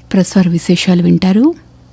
ప్రసార విశేషాలు వింటారు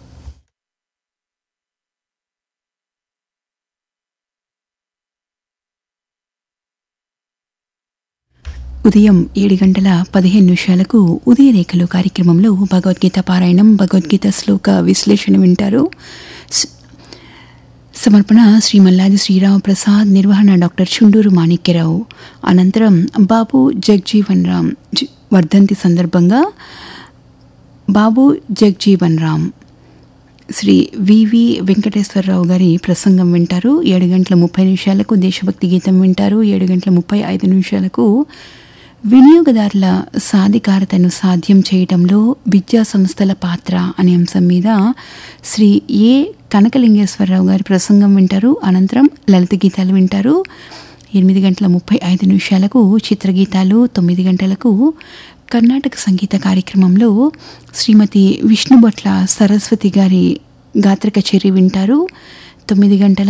ఉదయం ఏడు గంటల పదిహేను నిమిషాలకు ఉదయరేఖలు కార్యక్రమంలో భగవద్గీత పారాయణం భగవద్గీత శ్లోక విశ్లేషణ వింటారు స- సమర్పణ శ్రీ మల్లాది శ్రీరామప్రసాద్ నిర్వహణ డాక్టర్ చుండూరు మాణిక్యరావు అనంతరం బాబు జగ్జీవన్ రామ్ జి- వర్ధంతి సందర్భంగా బాబు జగ్జీవన్ రామ్ శ్రీ వివి వెంకటేశ్వరరావు గారి ప్రసంగం వింటారు ఏడు గంటల ముప్పై నిమిషాలకు దేశభక్తి గీతం వింటారు ఏడు గంటల ముప్పై ఐదు నిమిషాలకు వినియోగదారుల సాధికారతను సాధ్యం చేయడంలో విద్యా సంస్థల పాత్ర అనే అంశం మీద శ్రీ ఏ కనకలింగేశ్వరరావు గారి ప్రసంగం వింటారు అనంతరం లలిత గీతాలు వింటారు ఎనిమిది గంటల ముప్పై ఐదు నిమిషాలకు చిత్రగీతాలు తొమ్మిది గంటలకు కర్ణాటక సంగీత కార్యక్రమంలో శ్రీమతి విష్ణుభట్ల సరస్వతి గారి గాత్ర కచేరీ వింటారు తొమ్మిది గంటల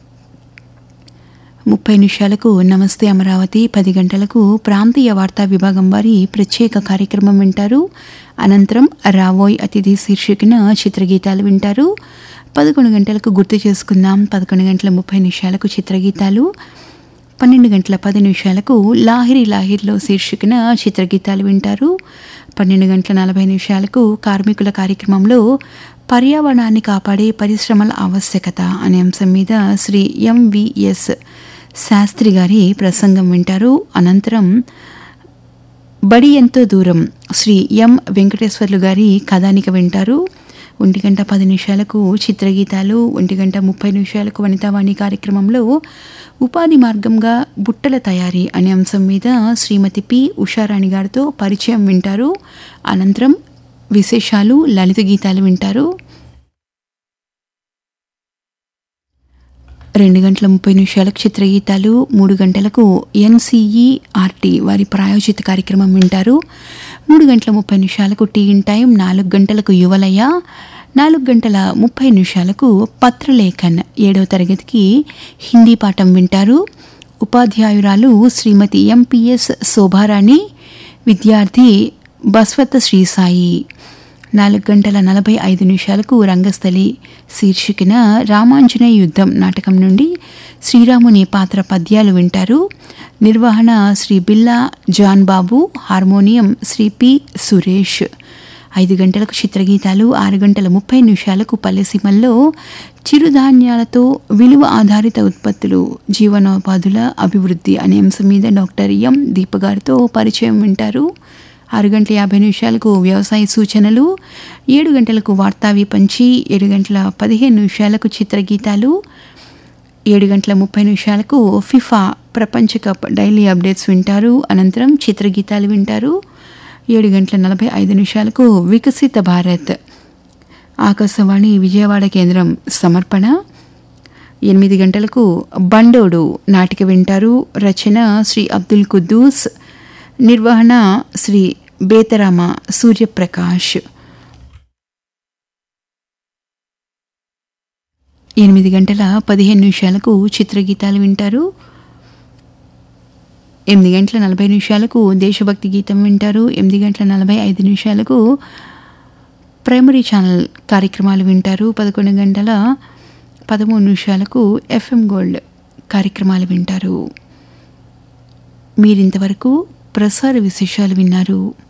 ముప్పై నిమిషాలకు నమస్తే అమరావతి పది గంటలకు ప్రాంతీయ వార్తా విభాగం వారి ప్రత్యేక కార్యక్రమం వింటారు అనంతరం రావోయ్ అతిథి శీర్షికన చిత్రగీతాలు వింటారు పదకొండు గంటలకు గుర్తు చేసుకుందాం పదకొండు గంటల ముప్పై నిమిషాలకు చిత్రగీతాలు పన్నెండు గంటల పది నిమిషాలకు లాహిరి లాహిర్లో శీర్షికన చిత్రగీతాలు వింటారు పన్నెండు గంటల నలభై నిమిషాలకు కార్మికుల కార్యక్రమంలో పర్యావరణాన్ని కాపాడే పరిశ్రమల ఆవశ్యకత అనే అంశం మీద శ్రీ ఎంవిఎస్ శాస్త్రి గారి ప్రసంగం వింటారు అనంతరం బడి ఎంతో దూరం శ్రీ ఎం వెంకటేశ్వర్లు గారి కథానిక వింటారు ఒంటి గంట పది నిమిషాలకు చిత్రగీతాలు ఒంటి గంట ముప్పై నిమిషాలకు వనితావాణి కార్యక్రమంలో ఉపాధి మార్గంగా బుట్టల తయారీ అనే అంశం మీద శ్రీమతి పి ఉషారాణి గారితో పరిచయం వింటారు అనంతరం విశేషాలు లలిత గీతాలు వింటారు రెండు గంటల ముప్పై నిమిషాలకు చిత్రగీతాలు మూడు గంటలకు ఎన్సీఈఆర్టీ వారి ప్రాయోజిత కార్యక్రమం వింటారు మూడు గంటల ముప్పై నిమిషాలకు టీ ఇన్ టైం నాలుగు గంటలకు యువలయ నాలుగు గంటల ముప్పై నిమిషాలకు పత్రలేఖన్ ఏడవ తరగతికి హిందీ పాఠం వింటారు ఉపాధ్యాయురాలు శ్రీమతి ఎంపీఎస్ శోభారాణి విద్యార్థి బస్వత్త శ్రీసాయి నాలుగు గంటల నలభై ఐదు నిమిషాలకు రంగస్థలి శీర్షికన రామాంజనేయ యుద్ధం నాటకం నుండి శ్రీరాముని పాత్ర పద్యాలు వింటారు నిర్వహణ Shri Billa John Babu harmonium Shri P Suresh ఐదు గంటలకు చిత్రగీతాలు ఆరు గంటల ముప్పై నిమిషాలకు పల్లెసీమల్లో చిరుధాన్యాలతో విలువ ఆధారిత ఉత్పత్తులు జీవనోపాధుల అభివృద్ధి అనే అంశం మీద డాక్టర్ ఎం దీప గారితో పరిచయం వింటారు ఆరు గంటల యాభై నిమిషాలకు వ్యవసాయ సూచనలు ఏడు గంటలకు వార్తా విపంచి ఏడు గంటల పదిహేను నిమిషాలకు చిత్రగీతాలు ఏడు గంటల ముప్పై నిమిషాలకు ఫిఫా ప్రపంచ కప్ డైలీ అప్డేట్స్ వింటారు అనంతరం చిత్రగీతాలు వింటారు ఏడు గంటల నలభై ఐదు నిమిషాలకు వికసిత భారత్ ఆకాశవాణి విజయవాడ కేంద్రం సమర్పణ ఎనిమిది గంటలకు బండోడు నాటిక వింటారు రచన శ్రీ అబ్దుల్ కుద్దూస్ నిర్వహణ శ్రీ బేతరామ సూర్యప్రకాష్ ఎనిమిది గంటల పదిహేను నిమిషాలకు చిత్రగీతాలు వింటారు ఎనిమిది గంటల నలభై నిమిషాలకు దేశభక్తి గీతం వింటారు ఎనిమిది గంటల నలభై ఐదు నిమిషాలకు ప్రైమరీ ఛానల్ కార్యక్రమాలు వింటారు పదకొండు గంటల పదమూడు నిమిషాలకు ఎఫ్ఎం గోల్డ్ కార్యక్రమాలు వింటారు మీరింతవరకు ప్రసార విశేషాలు విన్నారు